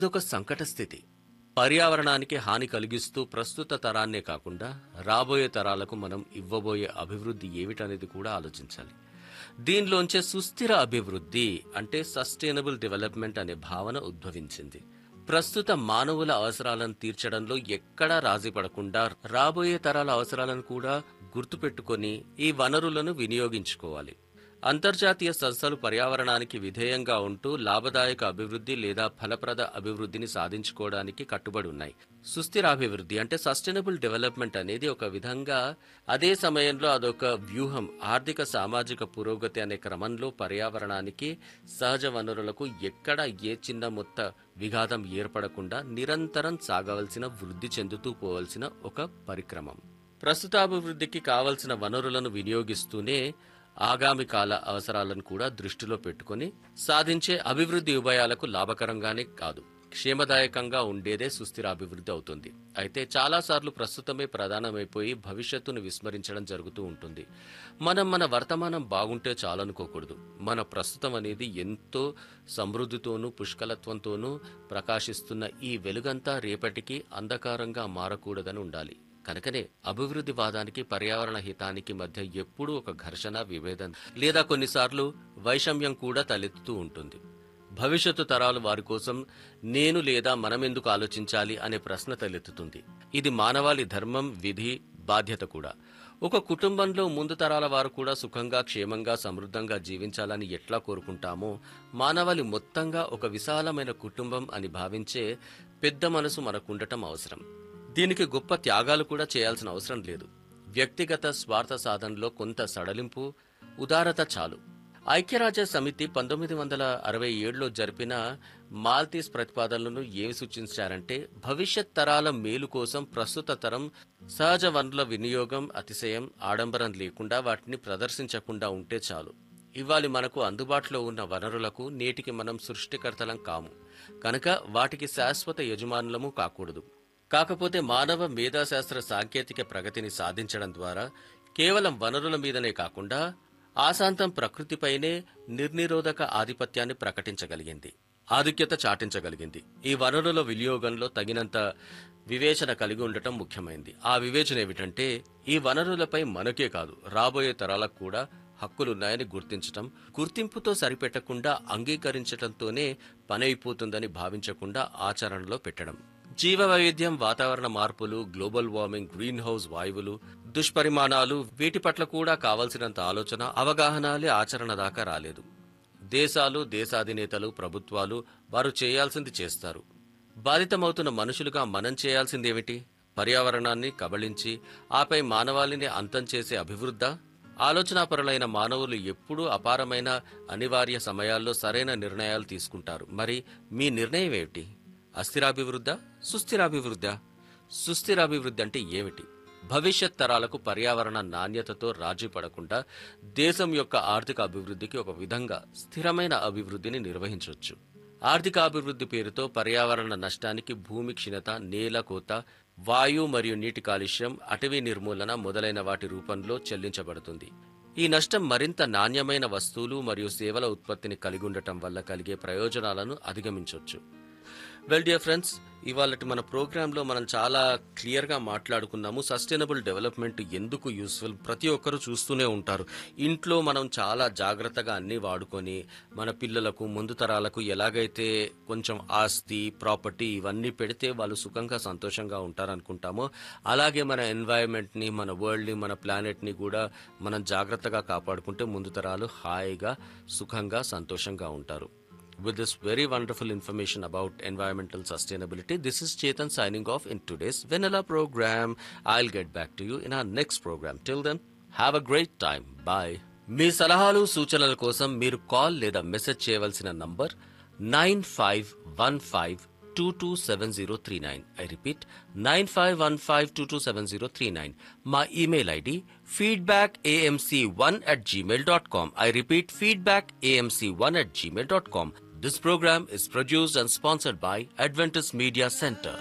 ఇదొక సంకట స్థితి పర్యావరణానికి హాని కలిగిస్తూ ప్రస్తుత తరాన్నే కాకుండా రాబోయే తరాలకు మనం ఇవ్వబోయే అభివృద్ధి ఏమిటనేది కూడా ఆలోచించాలి దీనిలోంచే సుస్థిర అభివృద్ధి అంటే సస్టైనబుల్ డెవలప్మెంట్ అనే భావన ఉద్భవించింది ప్రస్తుత మానవుల అవసరాలను తీర్చడంలో ఎక్కడా రాజీ పడకుండా రాబోయే తరాల అవసరాలను కూడా గుర్తుపెట్టుకొని ఈ వనరులను వినియోగించుకోవాలి అంతర్జాతీయ సంస్థలు పర్యావరణానికి విధేయంగా ఉంటూ లాభదాయక అభివృద్ధి లేదా ఫలప్రద అభివృద్ధిని సాధించుకోవడానికి కట్టుబడి ఉన్నాయి సుస్థిరాభివృద్ధి అంటే సస్టైనబుల్ డెవలప్మెంట్ అనేది ఒక విధంగా అదే సమయంలో అదొక వ్యూహం ఆర్థిక సామాజిక పురోగతి అనే క్రమంలో పర్యావరణానికి సహజ వనరులకు ఎక్కడ ఏ చిన్న మొత్త విఘాతం ఏర్పడకుండా నిరంతరం సాగవలసిన వృద్ధి చెందుతూ పోవలసిన ఒక పరిక్రమం ప్రస్తుతాభివృద్ధికి కావలసిన వనరులను వినియోగిస్తూనే ఆగామి కాల అవసరాలను కూడా దృష్టిలో పెట్టుకొని సాధించే అభివృద్ధి ఉభయాలకు లాభకరంగానే కాదు క్షేమదాయకంగా ఉండేదే సుస్థిర అభివృద్ధి అవుతుంది అయితే చాలాసార్లు ప్రస్తుతమే ప్రధానమైపోయి భవిష్యత్తును విస్మరించడం జరుగుతూ ఉంటుంది మనం మన వర్తమానం బాగుంటే చాలనుకోకూడదు మన ప్రస్తుతం అనేది ఎంతో సమృద్ధితోనూ పుష్కలత్వంతోనూ ప్రకాశిస్తున్న ఈ వెలుగంతా రేపటికి అంధకారంగా మారకూడదని ఉండాలి కనుకనే అభివృద్ధి వాదానికి పర్యావరణ హితానికి మధ్య ఎప్పుడూ ఒక ఘర్షణ విభేదం లేదా కొన్నిసార్లు వైషమ్యం కూడా తలెత్తుతూ ఉంటుంది భవిష్యత్తు తరాలు వారి కోసం నేను లేదా మనమెందుకు ఆలోచించాలి అనే ప్రశ్న తలెత్తుతుంది ఇది మానవాళి ధర్మం విధి బాధ్యత కూడా ఒక కుటుంబంలో ముందు తరాల వారు కూడా సుఖంగా క్షేమంగా సమృద్ధంగా జీవించాలని ఎట్లా కోరుకుంటామో మానవాళి మొత్తంగా ఒక విశాలమైన కుటుంబం అని భావించే పెద్ద మనసు మనకుండటం అవసరం దీనికి గొప్ప త్యాగాలు కూడా చేయాల్సిన అవసరం లేదు వ్యక్తిగత స్వార్థ సాధనలో కొంత సడలింపు ఉదారత చాలు ఐక్యరాజ్య సమితి పంతొమ్మిది వందల అరవై ఏడులో జరిపిన మాల్తీస్ ప్రతిపాదనలను ఏమి సూచించారంటే భవిష్యత్ తరాల మేలు కోసం ప్రస్తుత తరం సహజ వనరుల వినియోగం అతిశయం ఆడంబరం లేకుండా వాటిని ప్రదర్శించకుండా ఉంటే చాలు ఇవాళ మనకు అందుబాటులో ఉన్న వనరులకు నేటికి మనం సృష్టికర్తలం కాము కనుక వాటికి శాశ్వత యజమానులము కాకూడదు కాకపోతే మానవ మేధాశాస్త్ర సాంకేతిక ప్రగతిని సాధించడం ద్వారా కేవలం వనరుల మీదనే కాకుండా ఆశాంతం ప్రకృతిపైనే నిర్నిరోధక ఆధిపత్యాన్ని ప్రకటించగలిగింది ఆధిక్యత చాటించగలిగింది ఈ వనరుల వినియోగంలో తగినంత వివేచన కలిగి ఉండటం ముఖ్యమైంది ఆ వివేచన ఏమిటంటే ఈ వనరులపై మనకే కాదు రాబోయే తరాలకు కూడా హక్కులున్నాయని గుర్తించటం గుర్తింపుతో సరిపెట్టకుండా అంగీకరించటంతోనే పని అయిపోతుందని భావించకుండా ఆచరణలో పెట్టడం జీవ వైవిధ్యం వాతావరణ మార్పులు గ్లోబల్ వార్మింగ్ గ్రీన్ హౌస్ వాయువులు దుష్పరిమాణాలు వీటి పట్ల కూడా కావలసినంత ఆలోచన అవగాహనాలే ఆచరణ దాకా రాలేదు దేశాలు దేశాధినేతలు ప్రభుత్వాలు వారు చేయాల్సింది చేస్తారు బాధితమవుతున్న మనుషులుగా మనం చేయాల్సిందేమిటి పర్యావరణాన్ని కబళించి ఆపై మానవాళిని అంతం చేసే అభివృద్ధా ఆలోచనాపరులైన మానవులు ఎప్పుడూ అపారమైన అనివార్య సమయాల్లో సరైన నిర్ణయాలు తీసుకుంటారు మరి మీ నిర్ణయం ఏమిటి అస్థిరాభివృద్ధ సుస్థిరాభివృద్ధ సుస్థిరాభివృద్ధి అంటే ఏమిటి భవిష్యత్ తరాలకు పర్యావరణ నాణ్యతతో రాజీ పడకుండా దేశం యొక్క ఆర్థిక అభివృద్ధికి ఒక విధంగా స్థిరమైన అభివృద్ధిని నిర్వహించవచ్చు ఆర్థిక అభివృద్ధి పేరుతో పర్యావరణ నష్టానికి భూమి క్షీణత నేల కోత వాయు మరియు నీటి కాలుష్యం అటవీ నిర్మూలన మొదలైన వాటి రూపంలో చెల్లించబడుతుంది ఈ నష్టం మరింత నాణ్యమైన వస్తువులు మరియు సేవల ఉత్పత్తిని కలిగి ఉండటం వల్ల కలిగే ప్రయోజనాలను అధిగమించవచ్చు వెల్ డియర్ ఫ్రెండ్స్ ఇవాళ మన ప్రోగ్రాంలో మనం చాలా క్లియర్గా మాట్లాడుకున్నాము సస్టైనబుల్ డెవలప్మెంట్ ఎందుకు యూస్ఫుల్ ప్రతి ఒక్కరూ చూస్తూనే ఉంటారు ఇంట్లో మనం చాలా జాగ్రత్తగా అన్నీ వాడుకొని మన పిల్లలకు ముందు తరాలకు ఎలాగైతే కొంచెం ఆస్తి ప్రాపర్టీ ఇవన్నీ పెడితే వాళ్ళు సుఖంగా సంతోషంగా ఉంటారనుకుంటామో అలాగే మన ఎన్వైరన్మెంట్ని మన వరల్డ్ని మన ప్లానెట్ని కూడా మనం జాగ్రత్తగా కాపాడుకుంటే ముందు తరాలు హాయిగా సుఖంగా సంతోషంగా ఉంటారు With this very wonderful information about environmental sustainability, this is Chetan signing off in today's Vanilla program. I'll get back to you in our next program. Till then, have a great time. Bye. మీ సలహాలు సూచనల కోసం మీరు call లేదా message చేయవలసిన number nine five one five two two seven zero three nine I repeat nine five one five two two seven zero three nine మా email ID feedback AMC one at Gmail dot com I repeat feedback AMC one at Gmail dot com This program is produced and sponsored by Adventist Media Center.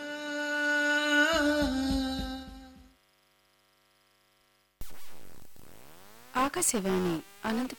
Akashvani Anantapuram